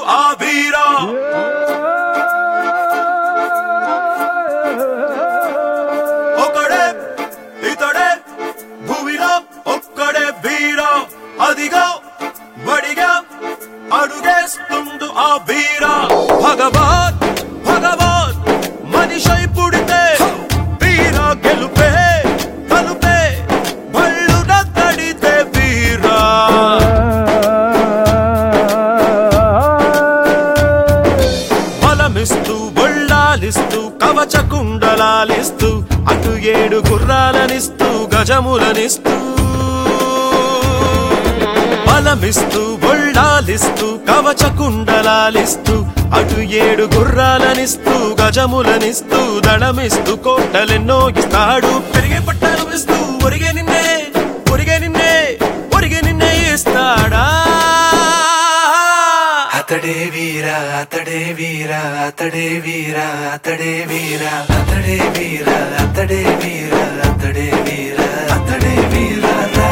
ఆ వీరా ఒకడే ఇతడే భూమిలో ఒక్కడే వీరా అదిగా బడిగా అడుగేస్తుండు ఆ వీరా భగవాన్ భగవాన్ మనిషై పుడితే వీరా గెలుపే కలుపే బళ్ళున కడితే వీరా బలమిస్తూ బొళ్ళాలిస్తూ కవచ కుండలాలిస్తూ అటు ఏడు గుర్రాలనిస్తూ గజములనిస్తూ బలమిస్తూ బొళ్ళాలిస్తూ కవచ కుండలాలిస్తూ అటు ఏడు గుర్రాలనిస్తూ గజములనిస్తూ దళమిస్తూ కోటలెన్నో ఇస్తాడు పెరిగే పట్టాలు ఇస్తూ ఒరిగే నిన్నే ఒరిగే నిన్నే ఒరిగే నిన్నే ఇస్తాడా అతడే వీరా అతడే వీరా అతడే వీరా అతడే వీరా అతడే వీరా అతడే వీరా అతడే వీరా అతడే వీరా రా.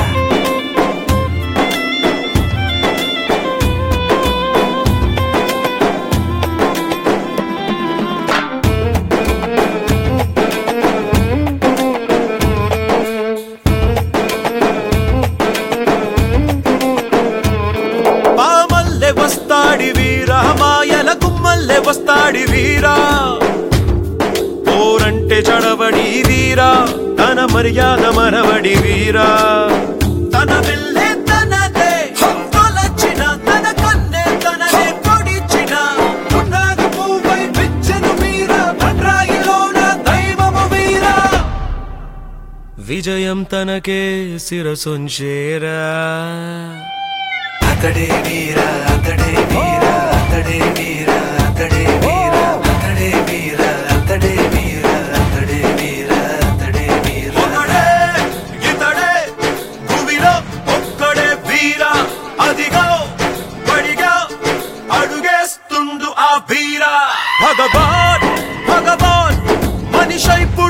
పామల్లె వస్తాడి వీరా మాయల గుమ్మల్లె వస్తాడి వీరా పోరంటే చడబడి వీరా తన మర్యాద మరవడి వీరా తన వెళ్ళే తనదే తొలచిన తన కన్నే తననే పొడిచిన పున్నాగ పువ్వై పిచ్చెను వీరా బండ్రాయిలోన దైవము వీరా విజయం తనకే శిరసొంచేరా అతడే వీరా అతడే వీరా అతడే వీరా అతడే వీరా అతడే వీరా అతడే వీరా అతడే వీరా అతడే వీరా ఒకడే ఇతడే భూమిలో ఒక్కడే వీరా అదిగా బడిగా అడుగేస్తుండు ఆ వీరా భగవాన్ భగవాన్ మనిషై పుడితే